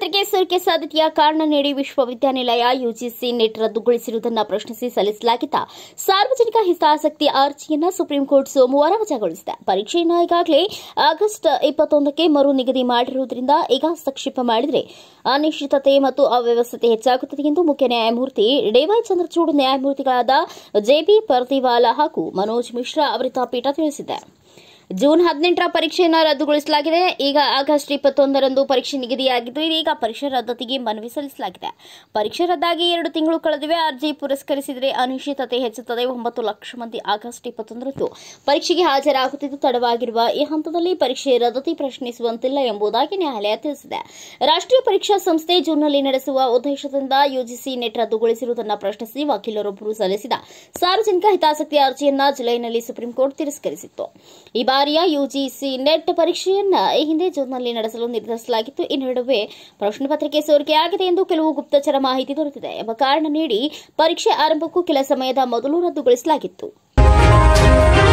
ಪತ್ರಿಕೆ ಸೋರಿಕೆ ಸಾಧ್ಯತೆಯ ಕಾರಣ ನೀಡಿ ವಿಶ್ವವಿದ್ಯಾನಿಲಯ ಯುಜಿಸಿ ನೆಟ್ ರದ್ದುಗೊಳಿಸಿರುವುದನ್ನು ಪ್ರಶ್ನಿಸಿ ಸಲ್ಲಿಸಲಾಗಿದ್ದ ಸಾರ್ವಜನಿಕ ಹಿತಾಸಕ್ತಿ ಅರ್ಜಿಯನ್ನು ಸುಪ್ರೀಂ ಕೋರ್ಟ್ ಸೋಮವಾರ ವಜಾಗೊಳಿಸಿದೆ ಪರೀಕ್ಷೆಯನ್ನು ಈಗಾಗಲೇ ಆಗಸ್ಟ್ ಇಪ್ಪತ್ತೊಂದಕ್ಕೆ ಮರು ನಿಗದಿ ಮಾಡಿರುವುದರಿಂದ ಈಗ ಹಸ್ತಕ್ಷೇಪ ಮಾಡಿದರೆ ಅನಿಶ್ಚಿತತೆ ಮತ್ತು ಅವ್ಯವಸ್ಥತೆ ಹೆಚ್ಚಾಗುತ್ತದೆ ಎಂದು ಮುಖ್ಯ ನ್ಯಾಯಮೂರ್ತಿ ಡಿವೈ ಚಂದ್ರಚೂಡ್ ನ್ಯಾಯಮೂರ್ತಿಗಳಾದ ಜೆಬಿ ಪರ್ದಿವಾಲಾ ಹಾಗೂ ಮನೋಜ್ ಮಿಶ್ರಾ ಅವರಿದ್ದ ಪೀಠ ತಿಳಿಸಿದೆ ಜೂನ್ ಹದಿನೆಂಟರ ಪರೀಕ್ಷೆಯನ್ನು ರದ್ದುಗೊಳಿಸಲಾಗಿದೆ ಈಗ ಆಗಸ್ಟ್ ಇಪ್ಪತ್ತೊಂದರಂದು ಪರೀಕ್ಷೆ ನಿಗದಿಯಾಗಿದ್ದು ಇದೀಗ ಪರೀಕ್ಷೆ ರದ್ದತಿಗೆ ಮನವಿ ಸಲ್ಲಿಸಲಾಗಿದೆ ಪರೀಕ್ಷೆ ರದ್ದಾಗಿ ಎರಡು ತಿಂಗಳು ಕಳೆದಿವೆ ಅರ್ಜಿ ಪುರಸ್ಕರಿಸಿದರೆ ಅನಿಶ್ಚಿತತೆ ಹೆಚ್ಚುತ್ತದೆ ಒಂಬತ್ತು ಲಕ್ಷ ಮಂದಿ ಆಗಸ್ಟ್ ಇಪ್ಪತ್ತೊಂದರಂದು ಪರೀಕ್ಷೆಗೆ ಹಾಜರಾಗುತ್ತಿದ್ದು ತಡವಾಗಿರುವ ಈ ಹಂತದಲ್ಲಿ ಪರೀಕ್ಷೆ ರದ್ದತಿ ಪ್ರಶ್ನಿಸುವಂತಿಲ್ಲ ಎಂಬುದಾಗಿ ನ್ಯಾಯಾಲಯ ತಿಳಿಸಿದೆ ರಾಷ್ಟ್ರೀಯ ಪರೀಕ್ಷಾ ಸಂಸ್ಥೆ ಜೂನ್ನಲ್ಲಿ ನಡೆಸುವ ಉದ್ದೇಶದಿಂದ ಯುಜಿಸಿ ನೆಟ್ ರದ್ದುಗೊಳಿಸಿರುವುದನ್ನು ಪ್ರಶ್ನಿಸಿ ವಕೀಲರೊಬ್ಬರು ಸಲ್ಲಿಸಿದ ಸಾರ್ವಜನಿಕ ಹಿತಾಸಕ್ತಿ ಅರ್ಜಿಯನ್ನ ಜುಲೈನಲ್ಲಿ ಸುಪ್ರೀಂ ಕೋರ್ಟ್ ತಿರಸ್ಕರಿಸಿತ್ತು ಈ ಬಾರಿಯ ಯುಜಿಸಿ ನೆಟ್ ಪರೀಕ್ಷೆಯನ್ನ ಈ ಹಿಂದೆ ಜೂನ್ನಲ್ಲಿ ನಡೆಸಲು ನಿರ್ಧರಿಸಲಾಗಿತ್ತು ಈ ನಡುವೆ ಪ್ರಶ್ನೆ ಪತ್ರಿಕೆ ಸೋರಿಕೆಯಾಗಿದೆ ಎಂದು ಕೆಲವು ಗುಪ್ತಚರ ಮಾಹಿತಿ ದೊರೆತಿದೆ ಎಂಬ ಕಾರಣ ನೀಡಿ ಪರೀಕ್ಷೆ ಆರಂಭಕ್ಕೂ ಕೆಲ ಸಮಯದ ಮೊದಲು ರದ್ದುಗೊಳಿಸಲಾಗಿತ್ತು